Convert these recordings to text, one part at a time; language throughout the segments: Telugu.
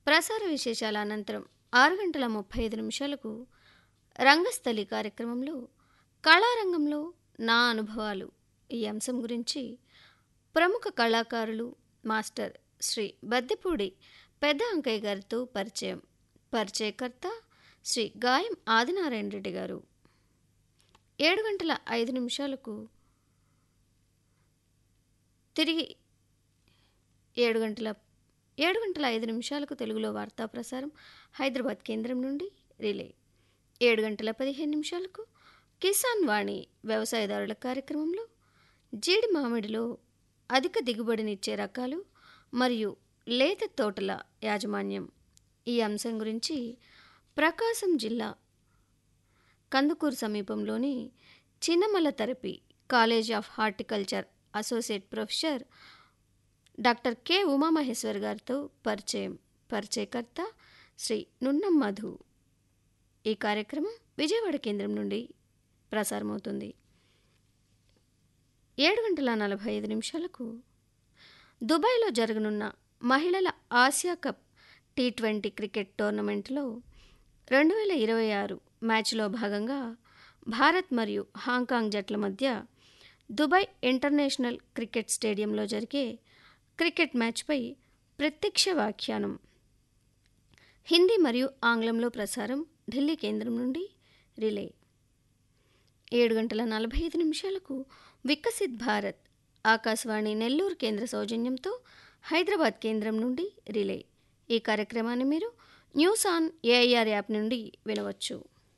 ప్రసార విశేషాల అనంతరం ఆరు గంటల ముప్పై ఐదు నిమిషాలకు రంగస్థలి కార్యక్రమంలో కళారంగంలో నా అనుభవాలు ఈ అంశం గురించి ప్రముఖ కళాకారులు మాస్టర్ శ్రీ బద్దెపూడి పెద్ద అంకయ్య గారితో పరిచయం పరిచయకర్త శ్రీ గాయం ఆదినారాయణ రెడ్డి గారు ఏడు గంటల ఐదు నిమిషాలకు తిరిగి ఏడు గంటల ఏడు గంటల ఐదు నిమిషాలకు తెలుగులో వార్తా ప్రసారం హైదరాబాద్ కేంద్రం నుండి రిలే ఏడు గంటల పదిహేను నిమిషాలకు కిసాన్ వాణి వ్యవసాయదారుల కార్యక్రమంలో జీడి మామిడిలో అధిక దిగుబడినిచ్చే రకాలు మరియు లేత తోటల యాజమాన్యం ఈ అంశం గురించి ప్రకాశం జిల్లా కందుకూరు సమీపంలోని చిన్నమల తరపి college of horticulture associate professor doctor K Umamaheshwar గారితో పరిచయం పరిచయకర్త శ్రీ నున్నం మధు ఈ కార్యక్రమం విజయవాడ కేంద్రం నుండి ప్రసారమవుతుంది ఏడు గంటల నలభై ఐదు నిమిషాలకు దుబాయ్లో జరగనున్న మహిళల Asia cup T twenty cricket టోర్నమెంట్లో రెండు వేల ఇరవై ఆరు మ్యాచ్లో భాగంగా భారత్ మరియు హాంకాంగ్ జట్ల మధ్య దుబాయ్ ఇంటర్నేషనల్ క్రికెట్ స్టేడియంలో జరిగే క్రికెట్ మ్యాచ్పై ప్రత్యక్ష వ్యాఖ్యానం హిందీ మరియు ఆంగ్లంలో ప్రసారం ఢిల్లీ కేంద్రం నుండి రిలే ఏడు గంటల నలభై ఐదు నిమిషాలకు వికసిత్ భారత్ ఆకాశవాణి నెల్లూరు కేంద్ర సౌజన్యంతో హైదరాబాద్ కేంద్రం నుండి రిలే ఈ కార్యక్రమాన్ని మీరు న్యూస్ ఆన్ ఏఐఆర్ యాప్ నుండి వినవచ్చు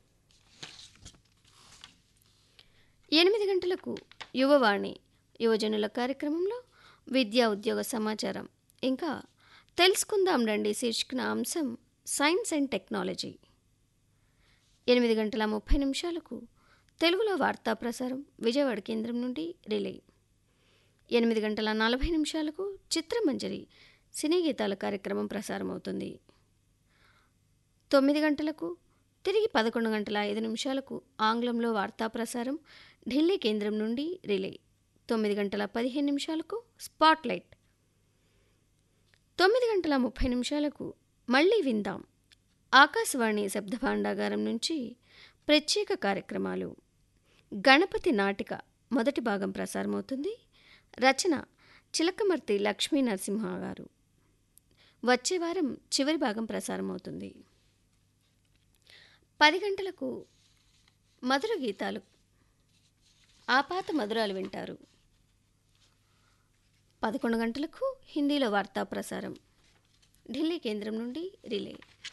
ఎనిమిది గంటలకు యువవాణి యువజనుల కార్యక్రమంలో విద్యా ఉద్యోగ సమాచారం ఇంకా తెలుసుకుందాం రండి శీర్షికన అంశం సైన్స్ అండ్ టెక్నాలజీ ఎనిమిది గంటల ముప్పై నిమిషాలకు తెలుగులో వార్తా ప్రసారం విజయవాడ కేంద్రం నుండి రిలే ఎనిమిది గంటల నలభై నిమిషాలకు చిత్రమంజరి సినీ గీతాల కార్యక్రమం ప్రసారమవుతుంది తొమ్మిది గంటలకు తిరిగి పదకొండు గంటల ఐదు నిమిషాలకు ఆంగ్లంలో వార్తా ప్రసారం ఢిల్లీ కేంద్రం నుండి రిలే తొమ్మిది గంటల పదిహేను నిమిషాలకు స్పాట్లైట్ తొమ్మిది గంటల ముప్పై నిమిషాలకు మళ్ళీ విందాం ఆకాశవాణి శబ్ద భాండాగారం నుంచి ప్రత్యేక కార్యక్రమాలు గణపతి నాటిక మొదటి భాగం ప్రసారమవుతుంది రచన చిలకమర్తి లక్ష్మీ నరసింహ గారు వచ్చే వారం చివరి భాగం ప్రసారమవుతుంది పది గంటలకు మధుర గీతాలు ఆపాత మధురాలు వింటారు పదకొండు గంటలకు హిందీలో వార్తా ప్రసారం ఢిల్లీ కేంద్రం నుండి రిలే